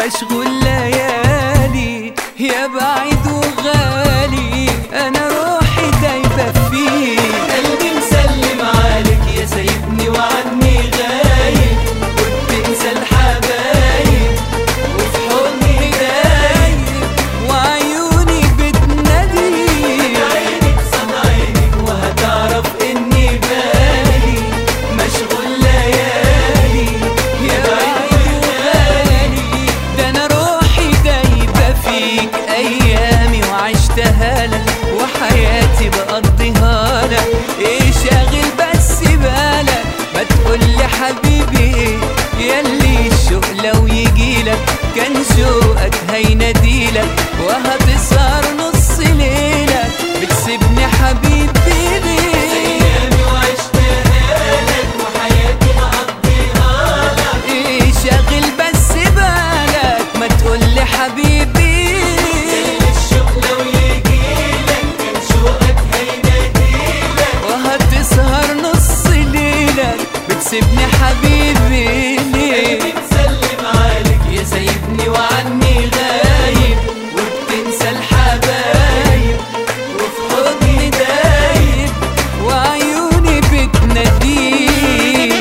مشغول ليالي يا بعيد وغالي انا روحي دايبه فيك قلبي مسلم عليك يا سايبني وعني غايب وبتنسى الحبايب وفي حضني دايب وعيوني بتنادي عينك صد عينك وهتعرف اني بالي مشغول ليالي يا بعيد وغالي ده انا روحي دايبه فيك ايامي وعشتها لك وحياتي بقضيها لك ايه شاغل بس بالك ما تقولي حبيبي ايه ياللي الشوق لو يجيلك كان شوقك هيناديلك وهتسهر نص ليلك بتسيبني حبيبي ليه ايامي وعشتها لك وحياتي بقضيها لك ايه شاغل بس بالك ما تقولي حبيبي الشوق لو يجيلك كان شوقك هيناديلك وهتسهر نص ليلك بتسيبني حبيبي ليه قلبي مسلم عليك يا سايبني وعني غايب وبتنسى الحبايب وفي حضني دايب وعيوني بتناديك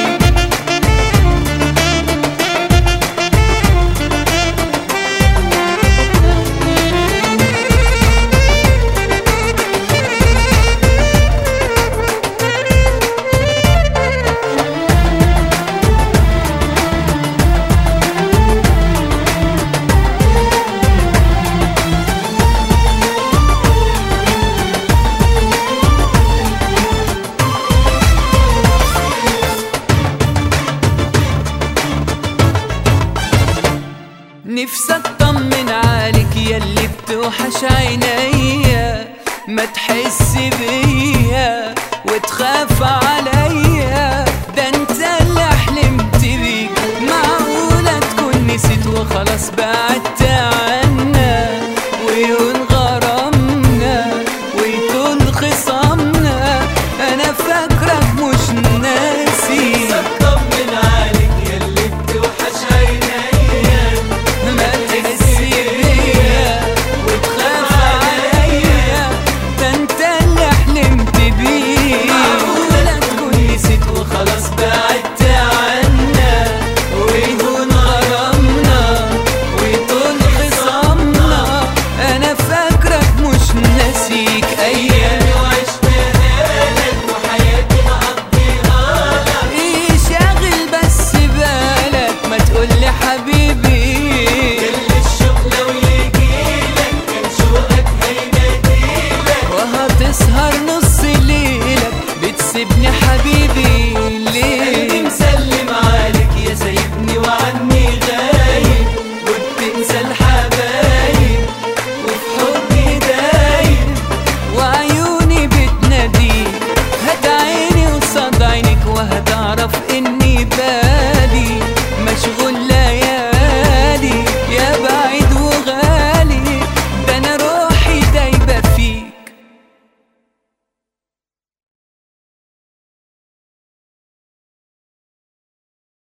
نفسي اطمن عليك ياللي بتوحش عينيا ما تحس بيا